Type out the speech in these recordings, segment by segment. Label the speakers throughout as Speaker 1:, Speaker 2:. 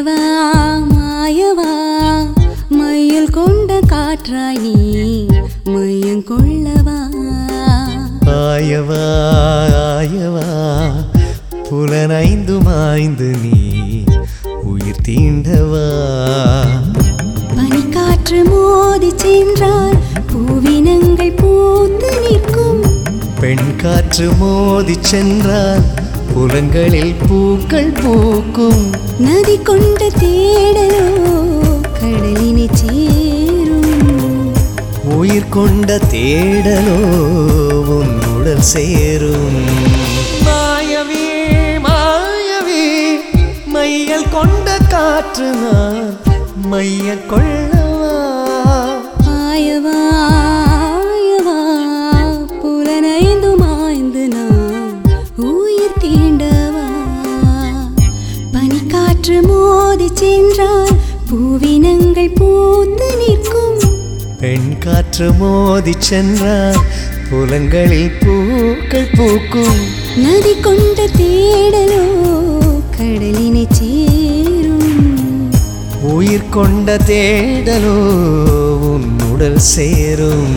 Speaker 1: மாயவா மாயவா மையல் கொண்ட காற்றாய் நீ மையம் கொள்ளவா
Speaker 2: ஆயவா ஆயவா புலனைந்து மாய்ந்து நீ உயிர் தீண்டவா
Speaker 1: பனிக்காற்று மோதி சென்றால் பூவினங்கள் பூத்து நிற்கும்
Speaker 2: பெண் காற்று மோதி சென்றால் புலங்களில் பூக்கள் பூக்கும்
Speaker 1: நதி கொண்ட தேடலோ கடலினை சேரும்
Speaker 2: உயிர் கொண்ட தேடலோ உன் உடல் சேரும் மாயவே மாயவே மையல் கொண்ட காற்று நான் மைய கொள்ளவா
Speaker 1: ஆயவா ஆயவா புலனைந்து மாய்ந்து நான் உயிர் தீண்டவா பனிக்காற்று மோதி சென்றால் பூவினங்கள் பூத்து நிற்கும்
Speaker 2: பெண் காற்று மோதி சென்றால் புலங்களில் பூக்கள் பூக்கும்
Speaker 1: நதி கொண்ட தேடலோ கடலினை சேரும்
Speaker 2: உயிர் கொண்ட தேடலோ உன் உடல் சேரும்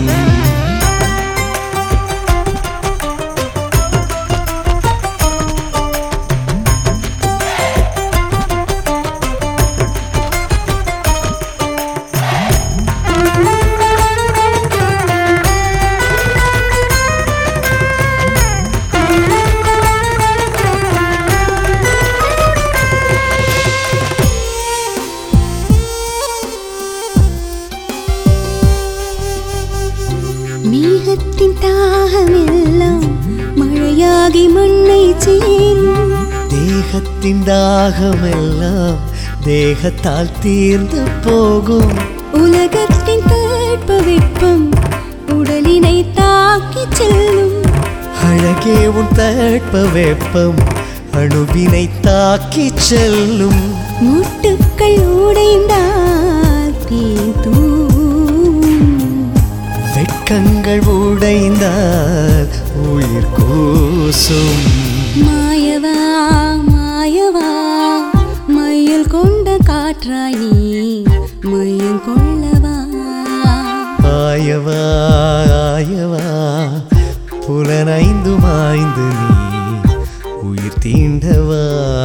Speaker 1: மேகத்தின் தாகமெல்லாம் மழையாகி மண்ணை சேரும்
Speaker 2: தேகத்தின் தாகமெல்லாம் தேகத்தால் தீர்ந்து போகும்
Speaker 1: உலகத்தின் தட்ப வெப்பம் உடலினை தாக்கி செல்லும்
Speaker 2: அழகே உன் தட்ப வெப்பம் அணுவினை தாக்கிச் செல்லும்
Speaker 1: முட்டுக்கள் உடைந்தால் தேன் தூவும்
Speaker 2: வெட்கங்கள் உடைந்தால் உயிர் கூசும்
Speaker 1: மாயவா மாயவா மையல் கொண்ட காற்றாய் நீ மையம் கொள்ளவா
Speaker 2: ஆயவா ஆயவா புலனைந்து மாய்ந்து நீ உயிர் தீண்டவா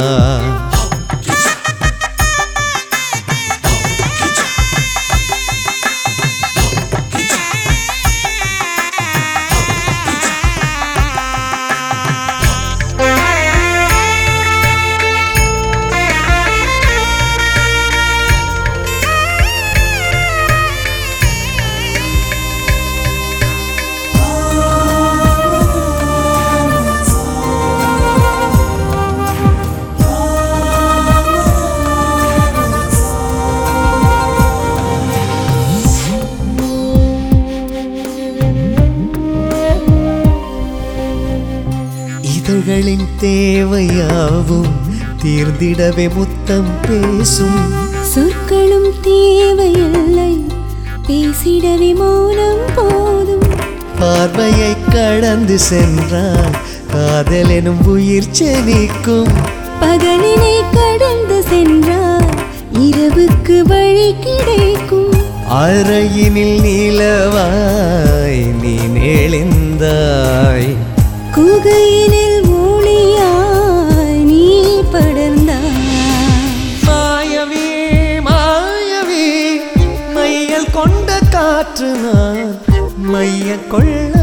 Speaker 2: இதழ்களின் தேவையாவும் தீர்ந்திடவே முத்தம் பேசும்
Speaker 1: சொற்களும் தேவையில்லை பேசிடவே மௌனம் போதும்
Speaker 2: பார்வையை கடந்து சென்றால் காதல் எனும் உயிர் செனிக்கும்
Speaker 1: பகலினை கடந்து சென்றால் இரவுக்கு வழி கிடைக்கும்
Speaker 2: அறையினில் நிலவாய் நீ நெளிந்தாய்
Speaker 1: குகையினில் ஒளியாய் நீ படர்ந்தாய்
Speaker 2: மாயவே மாயவே மையல் கொண்ட காற்று நான் மைய கொள்ள